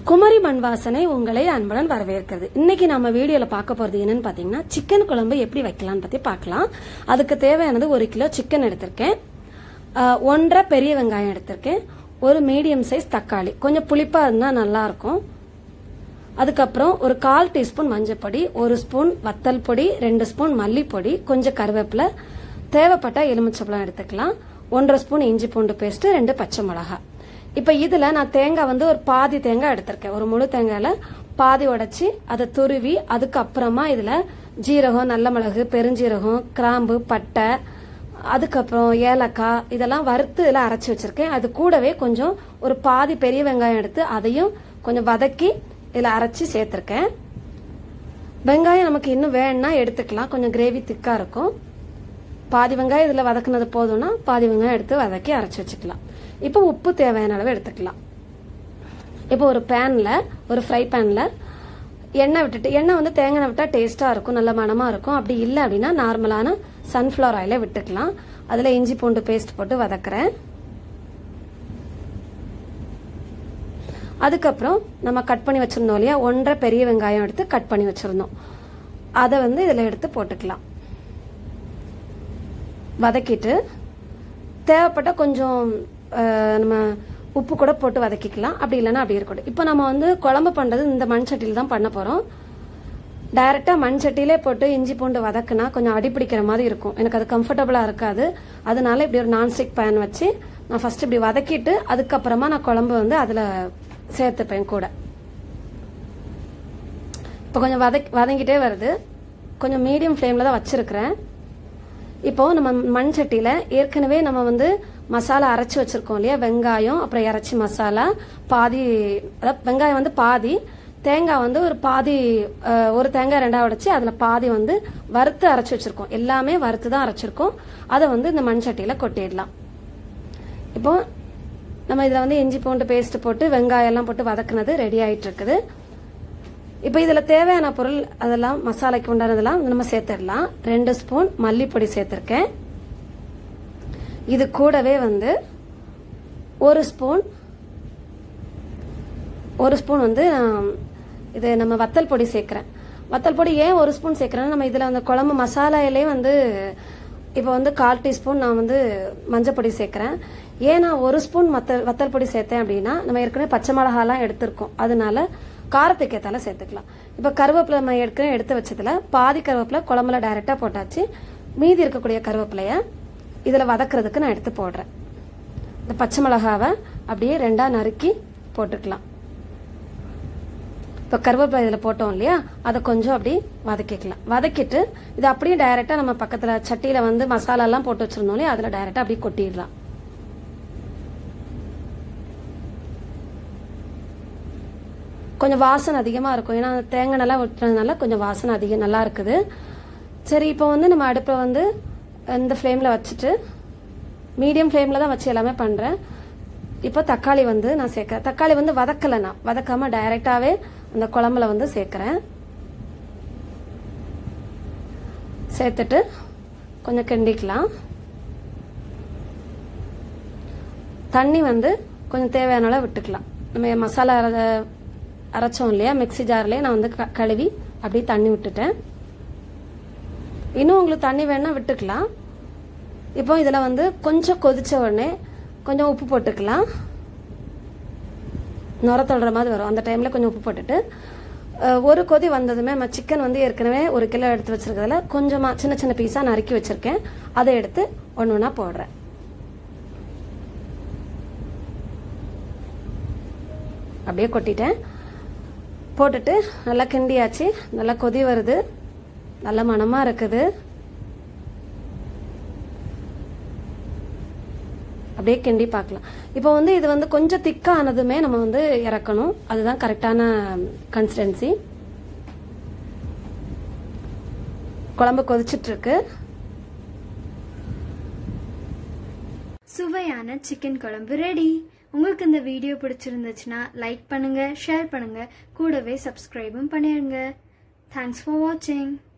குமரி மண் வாசனை உங்களை அன்புடன் வரவேற்கிறது இன்னைக்கு நம்ம வீடியோல பார்க்க போறது என்னன்னு பாத்தீங்கன்னா சிக்கன் குழம்பு எப்படி வைக்கலாம்னு பத்தி பார்க்கலாம் அதுக்கு தேவையானது ஒரு கிலோ சிக்கன் எடுத்திருக்கேன் அஹ், ஒன்றரை பெரிய வெங்காயம் எடுத்திருக்கேன் ஒரு மீடியம் சைஸ் தக்காளி கொஞ்சம் புளிப்பா இருந்தா நல்லா இருக்கும் அதுக்கப்புறம் ஒரு கால் டீஸ்பூன் மஞ்சப்பொடி ஒரு ஸ்பூன் வத்தல் பொடி ரெண்டு ஸ்பூன் மல்லிப்பொடி கொஞ்சம் கருவேப்பிலை தேவைப்பட்ட எலுமிச்சப்பழம் எடுத்துக்கலாம் ஒன்றரை ஸ்பூன் இஞ்சி பூண்டு பேஸ்ட் ரெண்டு பச்சை மிளகாய் இப்போ இதுல நான் தேங்காய் வந்து ஒரு பாதி தேங்காய் எடுத்திருக்கேன் ஒரு முழு தேங்காயில பாதி உடைச்சி அதை துருவி அதுக்கப்புறமா இதுல ஜீரகம் நல்ல மிளகு பெருஞ்சீரகம் கிராம்பு பட்டை அதுக்கப்புறம் ஏலக்காய் இதெல்லாம் வறுத்து இதில் அரைச்சி வச்சிருக்கேன் அது கூடவே கொஞ்சம் ஒரு பாதி பெரிய வெங்காயம் எடுத்து அதையும் கொஞ்சம் வதக்கி இதில் அரைச்சி சேர்த்துருக்கேன் வெங்காயம் நமக்கு இன்னும் வேணும்னா எடுத்துக்கலாம் கொஞ்சம் கிரேவி திக்காக இருக்கும் பாதி வெங்காயம் இதில் வதக்குனது போதும்னா பாதி வெங்காயம் எடுத்து வதக்கி அரைச்சி வச்சுக்கலாம் இப்போ உப்பு தேவையான அளவு எடுத்துக்கலாம் இப்போ ஒரு பேனில் ஒரு ஃப்ரை பேனில் எண்ணெய் விட்டுட்டு எண்ணெய் வந்து தேங்காய் விட்டால் டேஸ்ட்டாக இருக்கும் நல்ல மணமாக இருக்கும் அப்படி இல்லை அப்படின்னா நார்மலான சன்ஃப்ளவர் ஆயிலே விட்டுக்கலாம் அதில் இஞ்சி பூண்டு பேஸ்ட் போட்டு வதக்குறேன் அதுக்கப்புறம் நம்ம கட் பண்ணி வச்சிருந்தோம் இல்லையா ஒன்றரை பெரிய வெங்காயம் எடுத்து கட் பண்ணி வச்சிருந்தோம் அதை வந்து இதில் எடுத்து போட்டுக்கலாம் வதக்கிட்டு தேவைப்பட்ட கொஞ்சம் அஹ், நம்ம உப்பு கூட போட்டு வதக்கிக்கலாம் அப்படி இல்லைன்னா அப்படி இருக்கட்டும் இப்போ நம்ம வந்து குழம்பு பண்ணுறது இந்த மண் சட்டியில் தான் பண்ண போகிறோம் டைரெக்டாக மண் சட்டியிலே போட்டு இஞ்சி பூண்டு வதக்குனா கொஞ்சம் அடிப்பிடிக்கிற மாதிரி இருக்கும் எனக்கு அது கம்ஃபர்டபுளாக இருக்காது அதனால இப்படி ஒரு நான்ஸ்டிக் பேன் வச்சு நான் ஃபர்ஸ்ட் இப்படி வதக்கிட்டு அதுக்கப்புறமா நான் குழம்பு வந்து அதில் சேர்த்துப்பேன் கூட இப்போ கொஞ்சம் வதக் வதங்கிட்டே வருது கொஞ்சம் மீடியம் ஃப்ளேமில் தான் வச்சிருக்கிறேன் இப்போ நம்ம மண் சட்டியில் ஏற்கனவே நம்ம வந்து மசாலா அரைச்சி வச்சிருக்கோம் இல்லையா வெங்காயம் அப்புறம் இறச்சி மசாலா பாதி அதாவது வெங்காயம் வந்து பாதி தேங்காய் வந்து ஒரு பாதி அஹ், ஒரு தேங்காய் ரெண்டா உடைச்சு அதில் பாதி வந்து வறுத்து அரைச்சி வச்சிருக்கோம் எல்லாமே வறுத்து தான் அரைச்சிருக்கோம் அதை வந்து இந்த மண் சட்டியில் கொட்டிடலாம் இப்போ நம்ம இதில் வந்து இஞ்சி பூண்டு பேஸ்ட் போட்டு வெங்காயம் எல்லாம் போட்டு வதக்குனது ரெடி ஆயிட்டு இருக்குது இப்போ இதில் தேவையான பொருள் அதெல்லாம் மசாலாக்கு உண்டானதெல்லாம் நம்ம சேர்த்துடலாம் ரெண்டு ஸ்பூன் மல்லிப்பொடி சேர்த்துருக்கேன் இது கூடவே வந்து ஒரு ஸ்பூன் ஒரு ஸ்பூன் வந்து ஆம், இது நம்ம வத்தல் பொடி சேர்க்குறேன் வத்தல் பொடி ஏன் ஒரு ஸ்பூன் சேர்க்குறேன்னா நம்ம இதில் அந்த குழம்பு மசாலாயிலே வந்து இப்போ வந்து கால் டீஸ்பூன் நான் வந்து மஞ்சள் பொடி சேர்க்குறேன் ஏன் நான் ஒரு ஸ்பூன் வத்தல் வத்தல் பொடி சேர்த்தேன் அப்படின்னா நம்ம ஏற்கனவே பச்சை மிளகாலாம் எடுத்திருக்கோம் அதனால காரத்துக்கு ஏத்தால சேர்த்துக்கலாம் இப்போ கருவேப்பிலை நம்ம ஏற்கனவே எடுத்து வச்சதுல பாதி கருவேப்பிலை குழம்புல டைரெக்டாக போட்டாச்சு மீதி இருக்கக்கூடிய கருவேப்பிலைய இதில் வதக்குறதுக்கு நான் எடுத்து போடுறேன் இந்த பச்சை மிளகாவை அப்படியே ரெண்டா நறுக்கி போட்டுக்கலாம் இப்போ கருவேப்பிலை இதில் போட்டோம் இல்லையா அதை கொஞ்சம் அப்படி வதக்கிக்கலாம் வதக்கிட்டு இது அப்படியே டைரெக்டாக நம்ம பக்கத்தில் சட்டியில் வந்து மசாலாலாம் போட்டு வச்சிருந்தோம் இல்லையா அதில் டைரெக்டாக அப்படியே கொட்டிடலாம் கொஞ்சம் வாசனை அதிகமாக இருக்கும் ஏன்னா அந்த தேங்காய் நல்லா விட்டுறதுனால கொஞ்சம் வாசனை அதிகம் நல்லா இருக்குது சரி இப்போ வந்து நம்ம அடுப்பில் வந்து இந்த ஃப்ளேமில் வச்சுட்டு மீடியம் ஃப்ளேமில் தான் வச்சு எல்லாமே பண்ணுறேன் இப்போ தக்காளி வந்து நான் சேர்க்குறேன் தக்காளி வந்து வதக்கலை நான் வதக்காமல் டைரெக்டாகவே அந்த குழம்புல வந்து சேர்க்குறேன் சேர்த்துட்டு கொஞ்சம் கிண்டிக்கலாம் தண்ணி வந்து கொஞ்சம் தேவையான அளவு விட்டுக்கலாம் நம்ம மசாலா அர- அரைச்சோம் இல்லையா மிக்ஸி ஜார்லேயே நான் வந்து க- கழுவி அப்படியே தண்ணி விட்டுட்டேன் இன்னும் உங்களுக்கு தண்ணி வேணா விட்டுக்கலாம் இப்போ இதில் வந்து கொஞ்சம் கொதிச்ச உடனே கொஞ்சம் உப்பு போட்டுக்கலாம் நுர தொடுற மாதிரி வரும் அந்த டைமில் கொஞ்சம் உப்பு போட்டுட்டு அஹ், ஒரு கொதி வந்ததுமே நம்ம சிக்கன் வந்து ஏற்கனவே ஒரு கிலோ எடுத்து வச்சிருக்கிறதுல கொஞ்சமாக சின்ன சின்ன பீஸாக நறுக்கி வச்சிருக்கேன் அதை எடுத்து ஒன்று ஒன்றா போடுறேன் அப்படியே கொட்டிட்டேன் போட்டுட்டு நல்லா கிண்டியாச்சு நல்லா கொதி வருது நல்ல மணமா இருக்குது அப்படியே கிண்டி பார்க்கலாம் இப்போ வந்து இது வந்து கொஞ்சம் திக்கானதுமே நம்ம வந்து இறக்கணும் அதுதான் கரெக்டான கன்சிஸ்டன்சி குழம்பு கொதிச்சிட்டு இருக்கு சுவையான சிக்கன் குழம்பு ரெடி உங்களுக்கு இந்த வீடியோ பிடிச்சிருந்துச்சுன்னா லைக் பண்ணுங்க ஷேர் பண்ணுங்க கூடவே சப்ஸ்கிரைபும் பண்ணிருங்க தேங்க்ஸ் ஃபார் வாட்சிங்